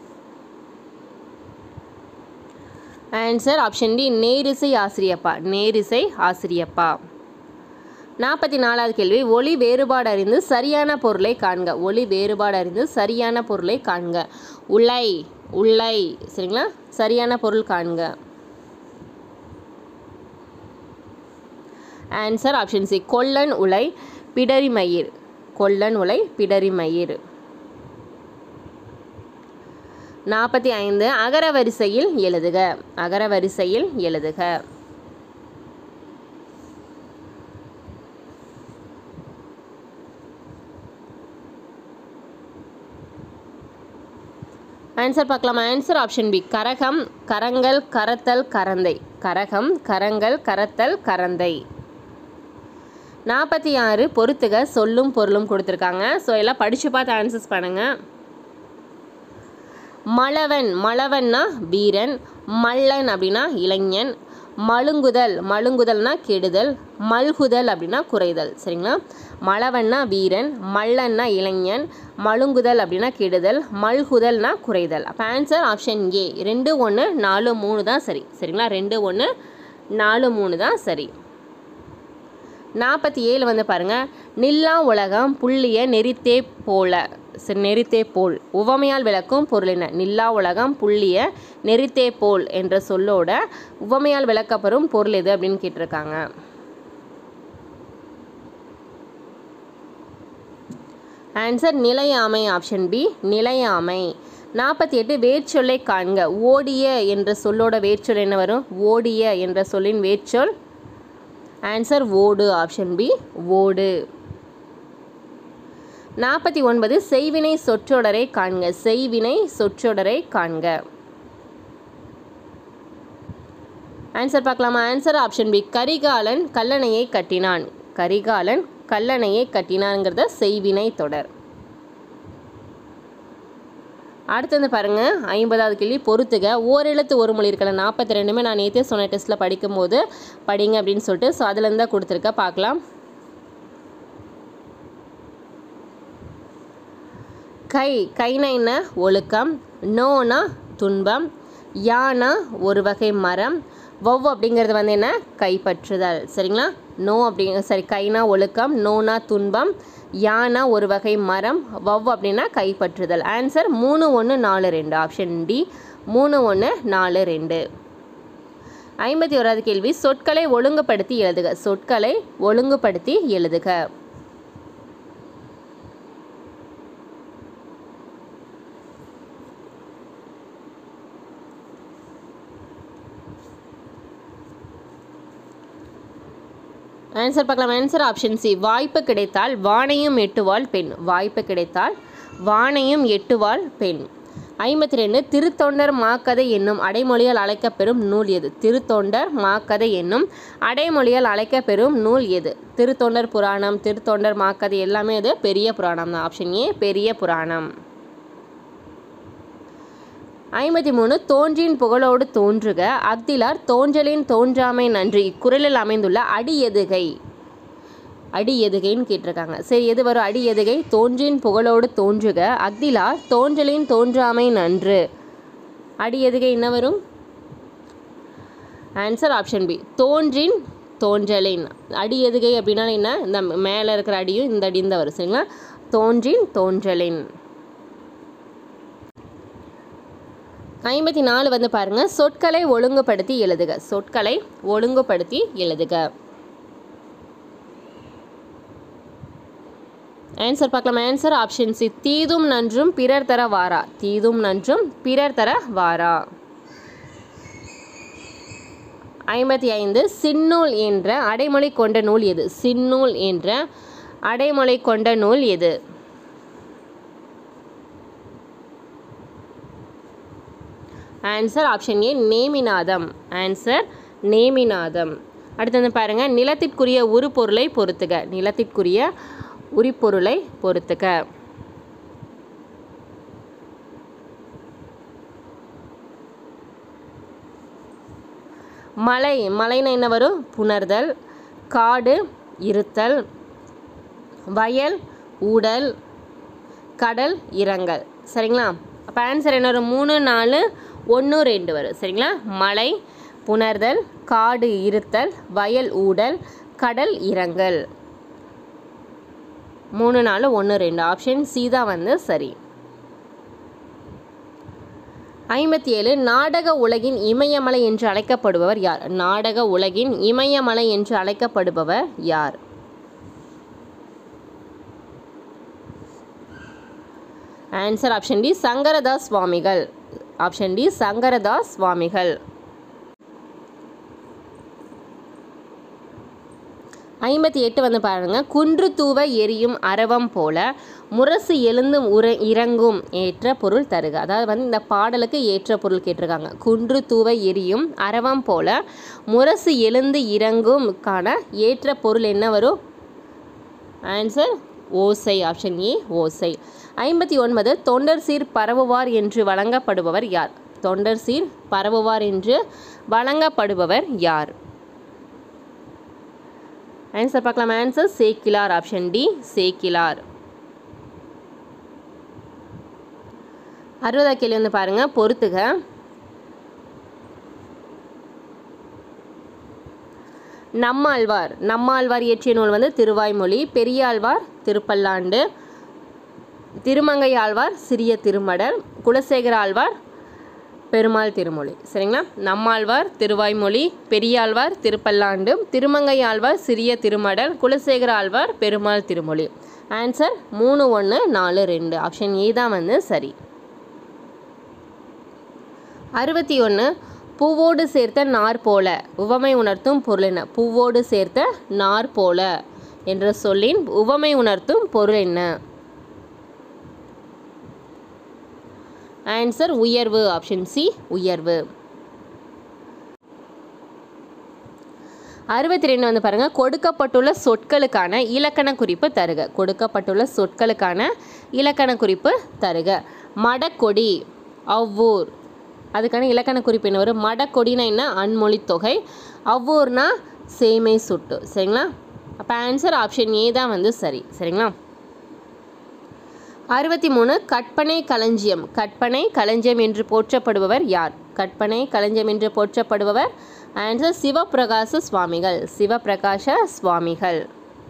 ஆன்சர் ஆப்ஷன் டி நேரிசை ஆசிரியப்பா நேரிசை ஆசிரியப்பா நாற்பத்தி நாலாவது கேள்வி ஒளி வேறுபாடு அறிந்து சரியான பொருளை காண்க ஒளி வேறுபாடு அறிந்து சரியான பொருளை காண்க உலை உள்ளை சரிங்களா சரியான பொருள் காண்க ஆன்சர் ஆப்ஷன் சி கொல்லன் உலை பிடரிமயிர் கொல்லன் உலை பிடரிமயிர் நாற்பத்தி ஐந்து அகர வரிசையில் எழுதுக அகர வரிசையில் எழுதுக ஆன்சர் பார்க்கலாம் ஆன்சர் ஆப்ஷன் பி கரகம் கரங்கள் கரத்தல் கரந்தை கரகம் கரங்கள் கரத்தல் கரந்தை நாற்பத்தி ஆறு பொறுத்துக சொல்லும் பொருளும் கொடுத்துருக்காங்க ஸோ எல்லாம் படித்து பார்த்து ஆன்சர்ஸ் பண்ணுங்கள் மழவன் மழவன்னா வீரன் மல்லன் அப்படின்னா இளைஞன் மழுங்குதல் மழுங்குதல்னா கெடுதல் மல்குதல் அப்படின்னா குறைதல் சரிங்களா மழவன்னா வீரன் மல்லன்னா இளைஞன் மழுங்குதல் அப்படின்னா கெடுதல் மல்குதல்னா குறைதல் அப்போ ஆன்சர் ஆப்ஷன் ஏ ரெண்டு ஒன்று நாலு மூணு தான் சரி சரிங்களா ரெண்டு ஒன்று நாலு மூணு தான் சரி நாற்பத்தி ஏழு வந்து பாருங்கள் நில்லா உலகம் புள்ளிய நெறித்தே போல சரி நெறித்தே போல் உவமையால் விளக்கும் பொருள் என்ன நில்லா உலகம் புள்ளிய நெறித்தே போல் என்ற சொல்லோட உவமையால் விளக்கப்படும் பொருள் எது அப்படின்னு கேட்டிருக்காங்க ஆன்சர் நிலையாமை ஆப்ஷன் பி நிலையாமை நாற்பத்தி எட்டு வேர்ச்சொல்லை காண்க ஓடிய என்ற சொல்லோட வேர்ச்சொல் என்ன வரும் ஓடிய என்ற சொல்லின் வேர்ச்சொல் ஆன்சர் ஓடு ஆப்ஷன் பி ஓடு நாற்பத்தி ஒன்பது செய்வினை சொற்றொடரை காண்க செய்வினை சொற்றொடரை காண்க ஆன்சர் பார்க்கலாமா ஆன்சர் ஆப்ஷன் பி கரிகாலன் கல்லணையை கட்டினான் கரிகாலன் கல்லணையை கட்டினான்ங்கிறத செய்வினை தொடர் அடுத்தது பாருங்க ஐம்பதாவது கேள்வி பொறுத்துக ஓரெழுத்து ஒரு மொழி இருக்கல நாற்பத்தி ரெண்டுமே நான் நேற்றே சொன்ன டெஸ்ட்டில் படிக்கும்போது படிங்க அப்படின்னு சொல்லிட்டு ஸோ அதுலேருந்து தான் கொடுத்துருக்க பார்க்கலாம் கை கைனா என்ன ஒழுக்கம் நோனா துன்பம் யானா ஒரு வகை மரம் வவ் அப்படிங்கிறது வந்து என்ன கைப்பற்றுதல் சரிங்களா நோ அப்படிங்க சரி கைனா ஒழுக்கம் நோனா துன்பம் யானா ஒரு வகை மரம் வவ் அப்படின்னா கைப்பற்றுதல் ஆன்சர் மூணு ஒன்று நாலு ரெண்டு ஆப்ஷன் டி மூணு ஒன்று நாலு ரெண்டு ஐம்பத்தி ஓராவது கேள்வி சொற்களை ஒழுங்குபடுத்தி எழுதுக சொற்களை ஒழுங்குபடுத்தி எழுதுக ஆன்சர் பார்க்கலாம் ஆன்சர் ஆப்ஷன் சி வாய்ப்பு கிடைத்தால் வானையும் எட்டுவாள் பெண் வாய்ப்பு கிடைத்தால் வானையும் எட்டுவாள் பெண் ஐம்பத்தி ரெண்டு திருத்தொண்டர் மாக்கதை என்னும் அடைமொழியால் அழைக்கப்பெறும் நூல் எது திருத்தொண்டர் மாக்கதை என்னும் அடைமொழியால் அழைக்கப்பெறும் நூல் எது திருத்தொண்டர் புராணம் திருத்தொண்டர் மாக்கதை எல்லாமே அது பெரிய புராணம் தான் ஆப்ஷன் ஏ பெரிய புராணம் ஐம்பத்தி மூணு தோன்றின் புகழோடு தோன்றுக அக்திலார் தோன்றலின் தோன்றாமை நன்றி இக்குறளில் அமைந்துள்ள அடி எதுகை அடி எதுகைன்னு கேட்டிருக்காங்க சரி எது வரும் அடி எதுகை தோன்றின் புகழோடு தோன்றுக அக்திலார் தோன்றலின் தோன்றாமை நன்று அடி எதுகை என்ன வரும் ஆன்சர் ஆப்ஷன் பி தோன்றின் தோன்றலின் அடி எதுகை அப்படின்னா என்ன இந்த மேலே இருக்கிற அடியும் இந்த அடி இந்த வரும் சரிங்களா தோன்றின் தோன்றலின் ஐம்பத்தி நாலு வந்து பாருங்க சொற்களை ஒழுங்குபடுத்தி எழுதுக சொற்களை ஒழுங்குபடுத்தி எழுதுக ஆன்சர் பார்க்கலாம் ஆன்சர் ஆப்ஷன் சி தீதும் நன்றும் பிறர் தர வாரா தீதும் நன்றும் பிறர் தர வாரா ஐம்பத்தி ஐந்து சின்னூல் என்ற அடைமொழி கொண்ட நூல் எது சின்னூல் என்ற அடைமொழி கொண்ட நூல் எது answer option A Neminatham answer Neminatham அடுத்து வந்து பாருங்கள் நிலத்திற்குரிய உருப்பொருளை பொறுத்துக நிலத்திற்குரிய உரிப்பொருளை பொறுத்துக மலை மலைன்னா என்ன வரும் புணர்தல் காடு இருத்தல் வயல் ஊடல் கடல் இரங்கல் சரிங்களா அப்போ ஆன்சர் என்ன வரும் மூணு நாலு ஒன்று ரெண்டு வரும் சரிங்களா மலை புணர்தல் காடு இருத்தல் வயல் ஊடல் கடல் இரங்கல் மூணு நாலு ஒன்று ரெண்டு ஆப்ஷன் சி தான் வந்து சரி ஐம்பத்தி ஏழு நாடக உலகின் இமயமலை என்று அழைக்கப்படுபவர் யார் நாடக உலகின் இமயமலை என்று அழைக்கப்படுபவர் யார் ஆன்சர் ஆப்ஷன் டி சங்கரதாஸ் சுவாமிகள் ஆப்ஷன் டி சங்கரதாஸ் சுவாமிகள் ஐம்பத்தி எட்டு வந்து பாருங்க குன்று தூவ எரியும் அரவம் போல முரசு எழுந்து உர இறங்கும் ஏற்ற பொருள் தருக அதாவது வந்து இந்த பாடலுக்கு ஏற்ற பொருள் கேட்டிருக்காங்க குன்று தூவ எரியும் அரவம் போல முரசு எழுந்து இறங்கும்க்கான ஏற்ற பொருள் என்ன வரும் ஆன்சர் ஓசை ஆப்ஷன் ஏ ஓசை ஐம்பத்தி ஒன்பது தொண்டர் சீர் பரவுவார் என்று வழங்கப்படுபவர் யார் தொண்டர் சீர் பரவுவார் என்று வழங்கப்படுபவர் யார் ஆன்சர் பார்க்கலாம் answer Sekkizhar option D Sekkizhar அறுபதா கேள்வி வந்து பாருங்க பொறுத்துக நம்மாழ்வார் நம்மாழ்வார் இயற்றிய நூல் வந்து திருவாய்மொழி பெரியாழ்வார் திருப்பல்லாண்டு திருமங்கை ஆழ்வார் சிறிய திருமடல் குலசேகர ஆழ்வார் பெருமாள் திருமொழி சரிங்களா நம்மாழ்வார் திருவாய்மொழி பெரியாழ்வார் திருப்பல்லாண்டு திருமங்கை ஆழ்வார் சிறிய திருமடல் குலசேகர ஆழ்வார் பெருமாள் திருமொழி ஆன்சர் மூணு ஒன்று நாலு ரெண்டு ஆப்ஷன் ஏ தான் வந்து சரி அறுபத்தி ஒன்று பூவோடு சேர்த்த நார் போல உவமை உணர்த்தும் பொருள் என்ன பூவோடு சேர்த்த நார் போல என்ற சொல்லின் உவமை உணர்த்தும் பொருள் என்ன ஆன்சர் உயர்வு ஆப்ஷன் சி உயர்வு அறுபத்தி ரெண்டு வந்து பாருங்க கொடுக்கப்பட்டுள்ள சொற்களுக்கான இலக்கண குறிப்பு தருக கொடுக்கப்பட்டுள்ள சொற்களுக்கான இலக்கண குறிப்பு தருக மடக்கொடி அவ்வூர் அதுக்கான இலக்கண குறிப்பு என்ன வரும் மடக்கொடினா என்ன அன்மொழி தொகை அவ்வூர்னா சேமை சுட்டு சரிங்களா அப்போ ஆன்சர் ஆப்ஷன் ஏ தான் வந்து சரி சரிங்களா அறுபத்தி மூணு கற்பனை களஞ்சியம் கற்பனை களஞ்சியம் என்று போற்றப்படுபவர் யார் கற்பனை களஞ்சியம் என்று போற்றப்படுபவர் ஆன்சர் சிவபிரகாச சுவாமிகள் சிவபிரகாச சுவாமிகள்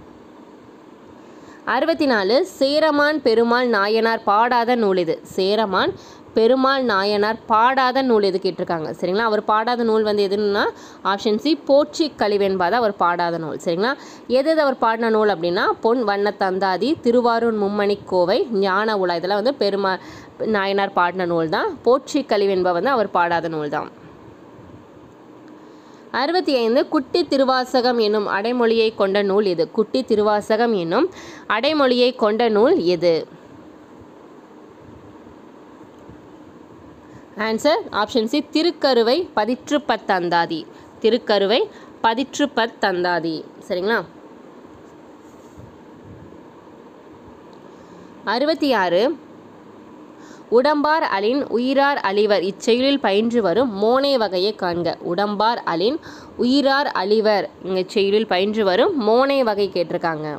அறுபத்தி நாலு சேரமான் பெருமாள் நாயனார் பாடாத நூல் இது சேரமான் பெருமாள் நாயனார் பாடாத நூல் எது கேட்டிருக்காங்க சரிங்களா அவர் பாடாத நூல் வந்து எதுன்னா ஆப்ஷன் சி போற்றி கழிவென்பாத அவர் பாடாத நூல் சரிங்களா எது எது அவர் பாடின நூல் அப்படின்னா பொன் வண்ண தந்தாதி திருவாரூர் மும்மணி கோவை ஞான உலா இதெல்லாம் வந்து பெருமா நாயனார் பாடின நூல் தான் போற்றி கழிவென்ப வந்து அவர் பாடாத நூல் தான் அறுபத்தி ஐந்து குட்டி திருவாசகம் என்னும் அடைமொழியை கொண்ட நூல் எது குட்டி திருவாசகம் என்னும் அடைமொழியை கொண்ட நூல் எது ஆன்சர் ஆப்ஷன் சி திருக்கருவை பதிற்று பத்தந்தாதி திருக்கருவை பதிற்று பத்தந்தாதி சரிங்களா அறுபத்தி ஆறு உடம்பார் அலின் உயிரார் அழிவர் இச்செயலில் பயின்று வரும் மோனே வகையை காண்க உடம்பார் அலின் உயிரார் அழிவர் இங்கே செயலில் பயின்று வரும் மோனே வகை கேட்டிருக்காங்க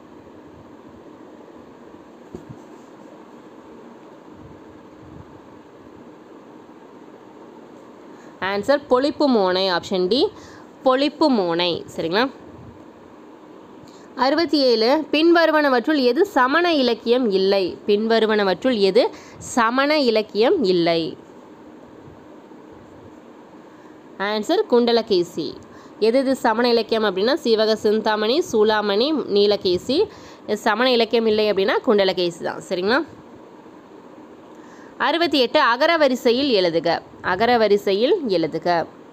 ஆன்சர் பொழிப்பு மோனை ஆப்ஷன் டி பொழிப்பு மோனை சரிங்களா அறுபத்தி ஏழு பின்வருவனவற்றுள் எது சமண இலக்கியம் இல்லை பின்வருவனவற்றுள் எது சமண இலக்கியம் இல்லை ஆன்சர் குண்டலகேசி எது இது சமண இலக்கியம் அப்படின்னா சீவக சிந்தாமணி சூளாமணி நீலகேசி சமண இலக்கியம் இல்லை அப்படின்னா குண்டலகேசி தான் சரிங்களா அறுபத்தி எட்டு அகர வரிசையில் எழுதுக அகர வரிசையில் எழுதுக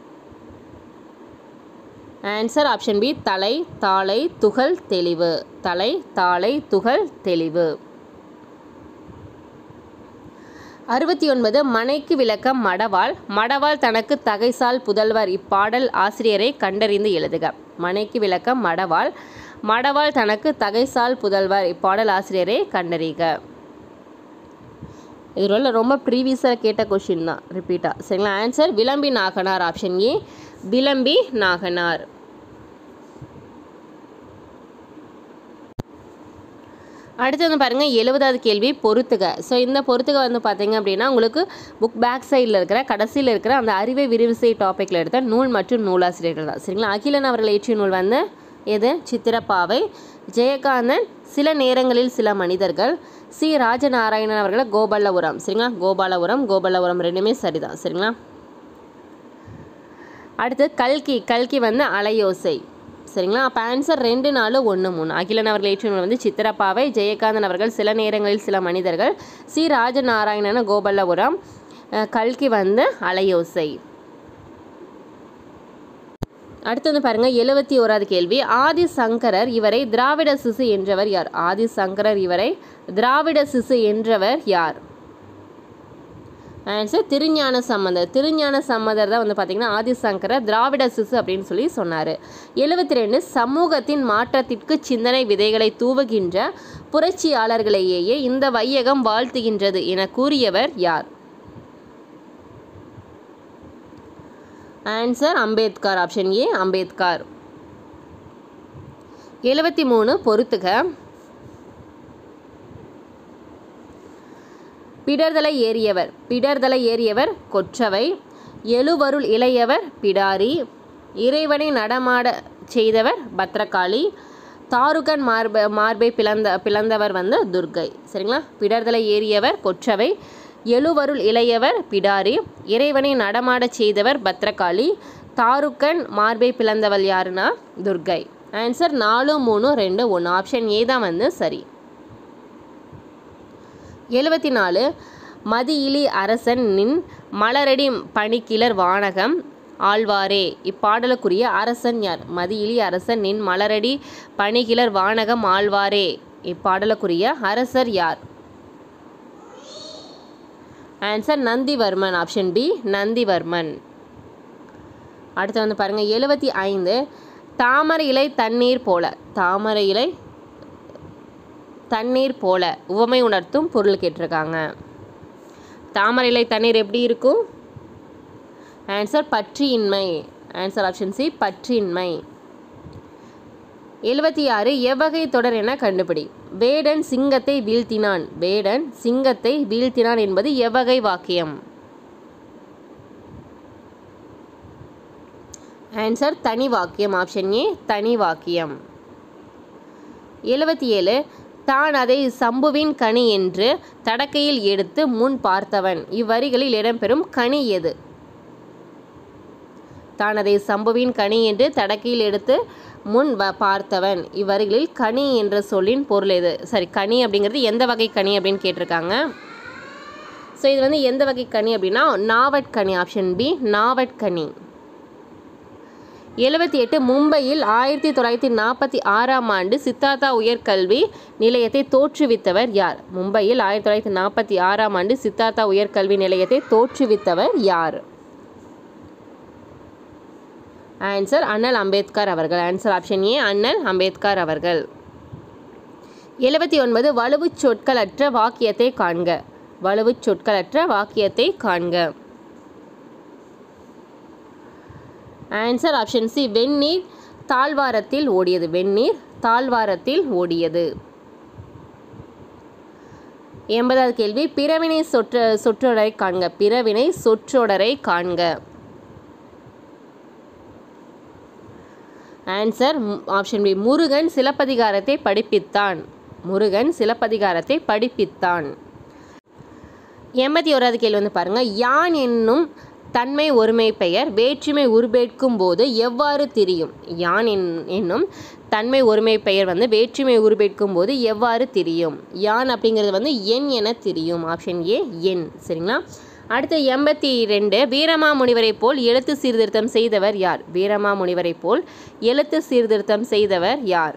ஆன்சர் ஆப்ஷன் பி தலை தாளை துகள் தெளிவு தலை தாளை துகள் தெளிவு அறுபத்தி ஒன்பது மனைக்கு விளக்கம் மடவாள் மடவாள் தனக்கு தகைசால் புதல்வர் இப்பாடல் ஆசிரியரை கண்டறிந்து எழுதுக மனைக்கு விளக்கம் மடவாள் மடவாள் தனக்கு தகைசால் புதல்வர் இப்பாடல் ஆசிரியரை கண்டறிக இதில் ரொம்ப ப்ரீவியஸாக கேட்ட கொஷின் தான் ரிப்பீட்டாக சரிங்களா answer Vilambi Naganar option A Vilambi Naganar அடுத்து வந்து பாருங்கள் எழுபதாவது கேள்வி பொறுத்துக ஸோ இந்த பொறுத்துக வந்து பார்த்தீங்க அப்படின்னா உங்களுக்கு புக் பேக் சைடில் இருக்கிற கடைசியில் இருக்கிற அந்த அறிவை விரிவிசை டாப்பிக்கில் எடுத்த நூல் மற்றும் நூலாசிரியர்கள் தான் சரிங்களா அகிலன் அவர்கள் இயற்றிய நூல் வந்து எது சித்திரப்பாவை ஜெயகாந்தன் சில நேரங்களில் சில மனிதர்கள் சி ராஜநாராயணன் அவர்களை கோபாலபுரம் சரிங்களா கோபாலபுரம் கோபாலபுரம் ரெண்டுமே சரிதான் சரிங்களா அடுத்து கல்கி கல்கி வந்து அலையோசை சரிங்களா அப்போ ஆன்சர் ரெண்டு நாலு ஒன்று மூணு அகிலன் அவர்கள் ஏற்றிய நூல் வந்து சித்திரப்பாவை ஜெயகாந்தன் அவர்கள் சில நேரங்களில் சில மனிதர்கள் சி ராஜநாராயணன் கோபாலபுரம் அஹ், கல்கி வந்து அலையோசை அடுத்து வந்து பாருங்க எழுபத்தி ஓராவது கேள்வி ஆதி சங்கரர் இவரை திராவிட சிசு என்றவர் யார் ஆதி சங்கரர் இவரை திராவிட சிசு என்றவர் யார் ஆன்சர் திருஞான சம்பந்தர் திருஞான சம்பந்தர் தான் வந்து பார்த்தீங்கன்னா ஆதிசங்கரர் திராவிட சிசு அப்படின்னு சொல்லி சொன்னார் எழுபத்தி ரெண்டு சமூகத்தின் மாற்றத்திற்கு சிந்தனை விதைகளை தூவுகின்ற புரட்சியாளர்களையே இந்த வையகம் வாழ்த்துகின்றது என கூறியவர் யார் answer Ambedkar option A Ambedkar எழுபத்தி மூணு பொறுத்துக பிடர்தலை ஏறியவர் பிடர்தலை ஏறியவர் கொற்றவை எழுவருள் இளையவர் பிடாரி இறைவனை நடமாட செய்தவர் பத்ரகாளி தாருகன் மார்ப மார்பை பிளந்த பிளந்தவர் வந்து துர்கை சரிங்களா பிடர்தலை ஏறியவர் கொற்றவை எழுவருள் இளையவர் பிடாரி இறைவனை நடமாடச் செய்தவர் பத்ரகாளி தாருக்கன் மார்பை பிளந்தவள் யாருன்னா துர்கை ஆன்சர் நாலு மூணு ரெண்டு ஒன்று ஆப்ஷன் ஏ தான் வந்து சரி எழுபத்தி நாலு மதியிலி அரசன் நின் மலரடி பணிக்கிளர் வானகம் ஆழ்வாரே இப்பாடலுக்குரிய அரசன் யார் மதியிலி அரசன் நின் மலரடி பணிகிளர் வானகம் ஆழ்வாரே இப்பாடலுக்குரிய அரசர் யார் answer Nandivarman option B Nandivarman அடுத்து வந்து பாருங்க எழுபத்தி ஐந்து தாமரை இலை தண்ணீர் போல தாமரை இலை தண்ணீர் போல உவமை உணர்த்தும் பொருள் கேட்டிருக்காங்க தாமரை இலை தண்ணீர் எப்படி இருக்கும் ஆன்சர் பற்றியின்மை ஆன்சர் ஆப்ஷன் சி பற்றியின்மை எழுபத்தி ஆறு எவ்வகை தொடர் என கண்டுபிடி வேடன் சிங்கத்தை வீழ்த்தினான் வேடன் சிங்கத்தை வீழ்த்தினான் என்பது எவ்வகை வாக்கியம் ஆன்சர் தனி வாக்கியம் ஆப்ஷன் ஏ தனி வாக்கியம் எழுபத்தி ஏழு தான் அதை சம்புவின் கனி என்று தடக்கையில் எடுத்து முன் பார்த்தவன் இவ்வரிகளில் இடம்பெறும் கனி எது தான் அதை சம்புவின் கனி என்று தடக்கையில் எடுத்து முன் வ பார்த்தவன் இவ்வரிகளில் கனி என்ற சொல்லின் பொருள் எது சரி கனி அப்படிங்கிறது எந்த வகை கனி அப்படின்னு கேட்டிருக்காங்க ஸோ இது வந்து எந்த வகை கனி அப்படின்னா நாவட்கனி ஆப்ஷன் பி நாவட்கனி எழுபத்தி எட்டு மும்பையில் ஆயிரத்தி தொள்ளாயிரத்தி நாற்பத்தி ஆறாம் ஆண்டு சித்தார்த்தா உயர்கல்வி நிலையத்தை தோற்றுவித்தவர் யார் மும்பையில் ஆயிரத்தி தொள்ளாயிரத்தி நாற்பத்தி ஆறாம் ஆண்டு சித்தார்த்தா உயர்கல்வி நிலையத்தை தோற்றுவித்தவர் யார் ஆன்சர் அண்ணல் அம்பேத்கர் அவர்கள் ஆன்சர் ஆப்ஷன் ஏ அண்ணல் அம்பேத்கர் அவர்கள் எழுபத்தி ஒன்பது வலுவுச் சொற்களற்ற வாக்கியத்தை காண்க வலுவுச் சொற்களற்ற வாக்கியத்தை காண்க ஆன்சர் ஆப்ஷன் சி வெந்நீர் தாழ்வாரத்தில் ஓடியது வெந்நீர் தாழ்வாரத்தில் ஓடியது எண்பதாவது கேள்வி பிறவினை சொற்ற சொற்றொடரை காண்க பிறவினை சொற்றொடரை காண்க ஆன்சர் ஆப்ஷன் பி முருகன் சிலப்பதிகாரத்தை படிப்பித்தான் முருகன் சிலப்பதிகாரத்தை படிப்பித்தான் எண்பத்தி ஓராவது கேள்வி வந்து பாருங்க யான் என்னும் தன்மை ஒருமை பெயர் வேற்றுமை உருபேட்கும் போது எவ்வாறு திரியும் யான் என் என்னும் தன்மை ஒருமை பெயர் வந்து வேற்றுமை உருபேட்கும் போது எவ்வாறு திரியும் யான் அப்படிங்கிறது வந்து எண் என திரியும் ஆப்ஷன் ஏ எண் சரிங்களா அடுத்து எண்பத்தி ரெண்டு வீரமாமுனிவரை போல் எழுத்து சீர்திருத்தம் செய்தவர் யார் வீரமாமுனிவரை போல் எழுத்து சீர்திருத்தம் செய்தவர் யார்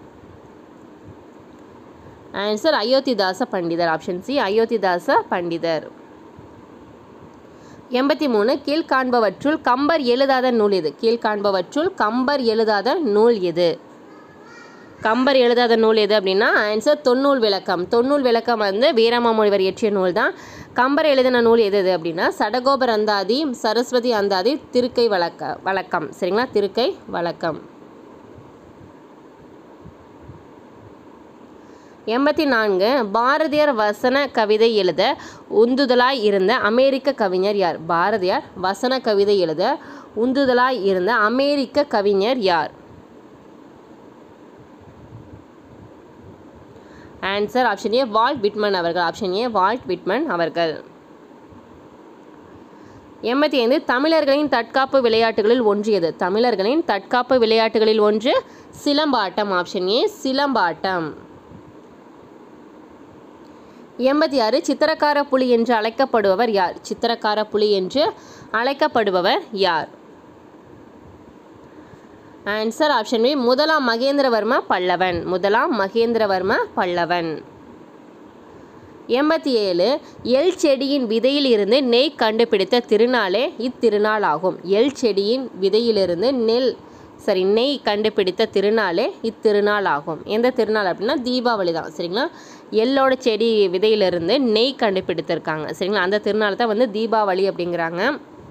ஆன்சர் அயோத்திதாச பண்டிதர் ஆப்ஷன் சி அயோத்திதாச பண்டிதர் எண்பத்தி மூணு கீழ்காண்பவற்றுள் கம்பர் எழுதாத நூல் எது கீழ்காண்பவற்றுள் கம்பர் எழுதாத நூல் எது கம்பர் எழுதாத நூல் எது அப்படின்னா ஆன்சர் தொன்னூல் விளக்கம் தொன்னூல் விளக்கம் வந்து வீரமாமொழிவர் இயற்றிய நூல் தான் கம்பர் எழுதின நூல் எது எது அப்படின்னா சடகோபர் அந்தாதி சரஸ்வதி அந்தாதி திருக்கை வழக்க வழக்கம் சரிங்களா திருக்கை வழக்கம் எண்பத்தி நான்கு பாரதியார் வசன கவிதை எழுத உந்துதலாய் இருந்த அமெரிக்க கவிஞர் யார் பாரதியார் வசன கவிதை எழுத உந்துதலாய் இருந்த அமெரிக்க கவிஞர் யார் answer option A Walt Whitman அவர்கள் ஆப்ஷன் ஏ வால்ட் விட்மன் அவர்கள் எண்பத்தி ஐந்து தமிழர்களின் தற்காப்பு விளையாட்டுகளில் ஒன்று எது தமிழர்களின் தற்காப்பு விளையாட்டுகளில் ஒன்று சிலம்பாட்டம் ஆப்ஷன் ஏ சிலம்பாட்டம் எண்பத்தி ஆறு சித்திரக்கார புலி என்று அழைக்கப்படுபவர் யார் சித்திரக்கார புலி என்று அழைக்கப்படுபவர் யார் ஆன்சர் ஆப்ஷன் பி முதலாம் மகேந்திரவர்ம பல்லவன் முதலாம் மகேந்திரவர்ம பல்லவன் எண்பத்தி ஏழு எல் செடியின் விதையில் இருந்து நெய் கண்டுபிடித்த திருநாளே இத்திருநாள் ஆகும் எல் செடியின் விதையிலிருந்து நெல் சரி நெய் கண்டுபிடித்த திருநாளே இத்திருநாள் ஆகும் எந்த திருநாள் அப்படின்னா தீபாவளி தான் சரிங்களா எள்ளோட செடி விதையிலிருந்து நெய் கண்டுபிடித்திருக்காங்க சரிங்களா அந்த திருநாள் தான் வந்து தீபாவளி அப்படிங்கிறாங்க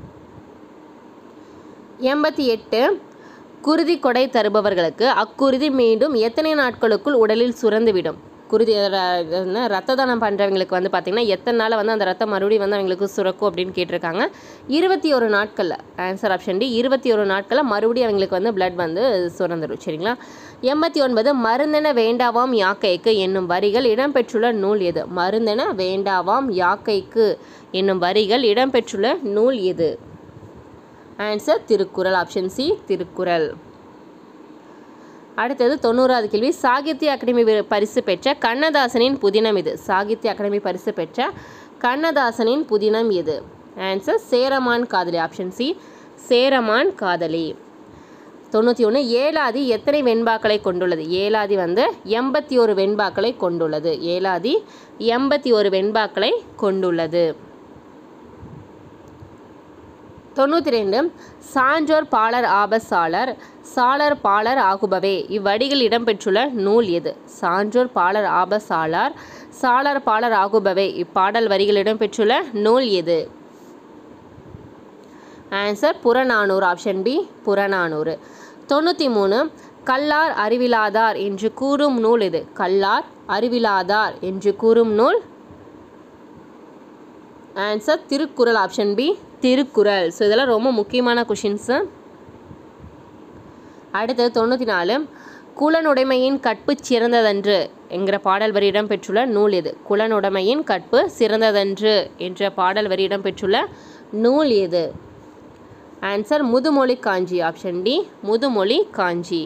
எண்பத்தி எட்டு குருதி கொடை தருபவர்களுக்கு அக்குருதி மீண்டும் எத்தனை நாட்களுக்குள் உடலில் சுரந்துவிடும் குருதி ர- என்ன, ரத்த தானம் பண்ணுறவங்களுக்கு வந்து பார்த்திங்கன்னா எத்தனை நாள் வந்து அந்த ரத்தம் மறுபடியும் வந்து அவங்களுக்கு சுரக்கும் அப்படின்னு கேட்டிருக்காங்க இருபத்தி ஒரு நாட்களில் ஆன்சர் ஆப்ஷன் டி இருபத்தி ஒரு நாட்களில் மறுபடியும் அவங்களுக்கு வந்து பிளட் வந்து சுரந்துடும் சரிங்களா எண்பத்தி ஒன்பது மருந்தென வேண்டாவாம் யாக்கைக்கு என்னும் வரிகள் இடம்பெற்றுள்ள நூல் எது மருந்தென வேண்டாவாம் யாக்கைக்கு என்னும் வரிகள் இடம்பெற்றுள்ள நூல் எது answer Thirukkural option C Thirukkural அடுத்தது தொண்ணூறாவது கேள்வி சாகித்ய அகாடமி வி- பரிசு பெற்ற கண்ணதாசனின் புதினம் இது சாகித்ய அகாடமி பரிசு பெற்ற கண்ணதாசனின் புதினம் எது ஆன்சர் சேரமான் காதலி ஆப்ஷன் சி சேரமான் காதலி தொண்ணூற்றி ஒன்று ஏலாதி எத்தனை வெண்பாக்களை கொண்டுள்ளது ஏலாதி வந்து எண்பத்தி ஒரு வெண்பாக்களை கொண்டுள்ளது ஏலாதி எண்பத்தி ஒரு வெண்பாக்களை கொண்டுள்ளது தொண்ணூற்றி ரெண்டு சான்றோர் பாலர் ஆபசாலர் சாலர் பாலர் ஆகுபவே இவ்வடிகள் இடம்பெற்றுள்ள நூல் எது சான்றோர் பாலர் ஆபசாலார் சாலர் பாலர் ஆகுபவே இப்பாடல் வரிகள் இடம்பெற்றுள்ள நூல் எது answer Purananuru option B Purananuru தொண்ணூற்றி மூணு கல்லார் அறிவிலாதார் என்று கூறும் நூல் இது கல்லார் அறிவிலாதார் என்று கூறும் நூல் answer Thirukkural option B Thirukkural so இதெல்லாம் ரொம்ப முக்கியமான கொஷின்ஸு அடுத்தது தொண்ணூற்றி நாலு குலனுடைமையின் கற்பு சிறந்ததன்று என்கிற பாடல் வரி இடம்பெற்றுள்ள நூல் எது குலனுடைமையின் கற்பு சிறந்ததன்று என்ற பாடல் வரி இடம்பெற்றுள்ள நூல் எது answer Muthumozhi Kanchi option D Muthumozhi Kanchi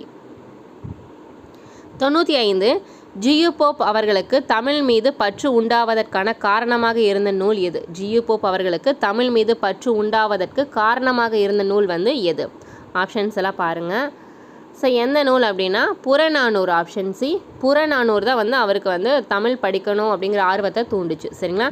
தொண்ணூற்றி ஐந்து ஜியு போப் அவர்களுக்கு தமிழ் மீது பற்று உண்டாவதற்கான காரணமாக இருந்த நூல் எது ஜியு போப் அவர்களுக்கு தமிழ் மீது பற்று உண்டாவதற்கு காரணமாக இருந்த நூல் வந்து எது ஆப்ஷன்ஸ் எல்லாம் பாருங்கள் ஸோ எந்த நூல் அப்படின்னா புறநானூறு ஆப்ஷன் சி புறநானூறு தான் வந்து அவருக்கு வந்து தமிழ் படிக்கணும் அப்படிங்கிற ஆர்வத்தை தூண்டுச்சு சரிங்களா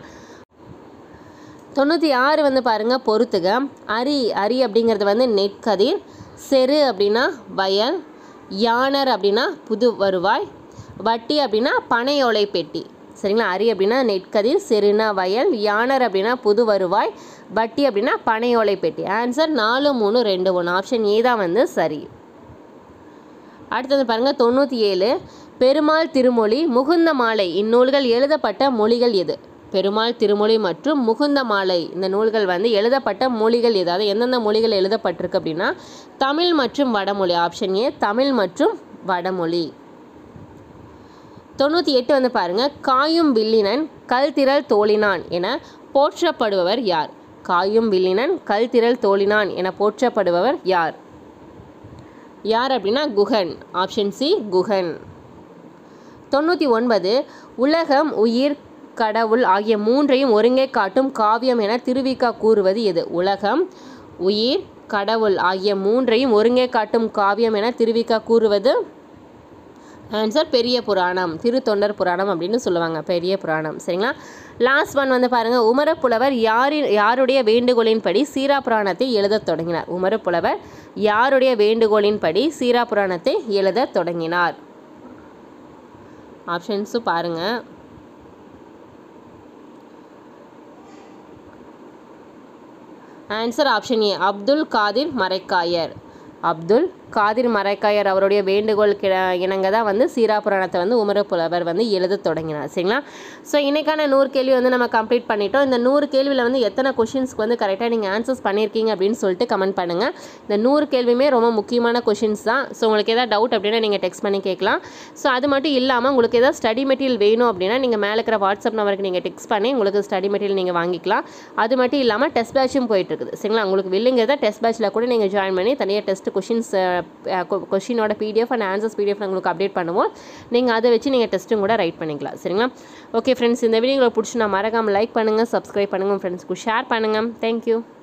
தொண்ணூற்றி ஆறு வந்து பாருங்கள் பொறுத்துக அரி அரி அப்படிங்கிறது வந்து நெற்கதிர் செரு அப்படின்னா வயல் யானர் அப்படின்னா புது வருவாய் வட்டி அப்படின்னா பனையோலை பெட்டி சரிங்களா அரி அப்படின்னா நெற்கதிர் செருனா வயல் யானர் அப்படின்னா புது வருவாய் வட்டி அப்படின்னா பனையோலை பெட்டி ஆன்சர் நாலு மூணு ரெண்டு ஒன்று ஆப்ஷன் ஏ தான் வந்து சரி அடுத்தது பாருங்கள் தொண்ணூற்றி ஏழு பெருமாள் திருமொழி முகுந்த மாலை இந்நூல்கள் எழுதப்பட்ட மொழிகள் எது பெருமாள் திருமொழி மற்றும் முகுந்த மாலை இந்த நூல்கள் வந்து எழுதப்பட்ட மொழிகள் எது அதாவது எந்தெந்த மொழிகள் எழுதப்பட்டிருக்கு அப்படின்னா தமிழ் மற்றும் வடமொழி ஆப்ஷன் ஏ தமிழ் மற்றும் வடமொழி தொண்ணூற்றி எட்டு வந்து பாருங்க காயும் வில்லினன் கல்திரள் தோழினான் என போற்றப்படுபவர் யார் காயும் வில்லினன் கல்திரள் தோழினான் என போற்றப்படுபவர் யார் யார் அப்படின்னா குகன் ஆப்ஷன் சி குகன் தொண்ணூற்றி ஒன்பது உலகம் உயிர் கடவுள் ஆகிய மூன்றையும் ஒருங்கே காட்டும் காவியம் என திருவிக்கா கூறுவது எது உலகம் உயிர் கடவுள் ஆகிய மூன்றையும் ஒருங்கே காட்டும் காவியம் என திருவிக்கா கூறுவது ஆன்சர் பெரிய புராணம் திருத்தொண்டர் புராணம் அப்படின்னு சொல்லுவாங்க பெரிய புராணம் சரிங்களா லாஸ்ட் ஒன் வந்து பாருங்கள் உமரப்புலவர் யாரின் யாருடைய வேண்டுகோளின்படி சீரா புராணத்தை எழுதத் தொடங்கினார் உமரப்புலவர் யாருடைய வேண்டுகோளின்படி சீரா புராணத்தை எழுதத் தொடங்கினார் ஆப்ஷன்ஸும் பாருங்கள் answer option A Abdul Kadir Maraikkayar Abdul Kadir Maraikkayar அவருடைய வேண்டுகோள் கிட இணங்க தான் வந்து சீரா புராணத்தை வந்து உமர புலவர் வந்து எழுத தொடங்கினார் சரிங்களா ஸோ இன்னைக்கான நூறு கேள்வி வந்து நம்ம கம்ப்ளீட் பண்ணிட்டோம் இந்த நூறு கேள்வியில் வந்து எத்தனை கொஷின்ஸ்க்கு வந்து கரெக்டாக நீங்கள் ஆன்சர்ஸ் பண்ணியிருக்கீங்க அப்படின்னு சொல்லிட்டு கமெண்ட் பண்ணுங்கள் இந்த நூறு கேள்வியுமே ரொம்ப முக்கியமான கொஷின்ஸ் தான் ஸோ உங்களுக்கு ஏதாவது டவுட் அப்படின்னா நீங்கள் டெக்ஸ்ட் பண்ணி கேட்கலாம் ஸோ அது மட்டும் இல்லாமல் உங்களுக்கு ஏதாவது ஸ்டடி மெட்டீரியல் வேணும் அப்படின்னா நீங்கள் மேலே இருக்கிற வாட்ஸ்அப் நம்பருக்கு நீங்கள் டெக்ஸ்ட் பண்ணி உங்களுக்கு ஸ்டடி மெட்டீரியல் நீங்கள் வாங்கிக்கலாம் அது மட்டும் இல்லாமல் டெஸ்ட் பேட்சும் போயிட்டு இருக்குது சரிங்களா உங்களுக்கு வில்லுங்கிறத டெஸ்ட் பேட்சில் கூட நீங்கள் ஜாயின் பண்ணி தனியாக டெஸ்ட் கொஷின்ஸ் கொஷினோட பிடிஎஃப் அண்ட் ஆன்சர்ஸ் பிடிஎஃப் உங்களுக்கு அப்டேட் பண்ணுவோம் நீங்கள் அதை வச்சு நீங்கள் டெஸ்ட்டும் கூட ரைட் பண்ணிக்கலாம் சரிங்களா ஓகே ஃப்ரெண்ட்ஸ் இந்த வீடியோ உங்களுக்கு பிடிச்சி நான் மறக்காமல் லைக் பண்ணுங்கள் சப்ஸ்கிரைப் பண்ணுங்கள் ஃப்ரெண்ட்ஸ்க்கு ஷேர் பண்ணுங்கள் தேங்க்யூ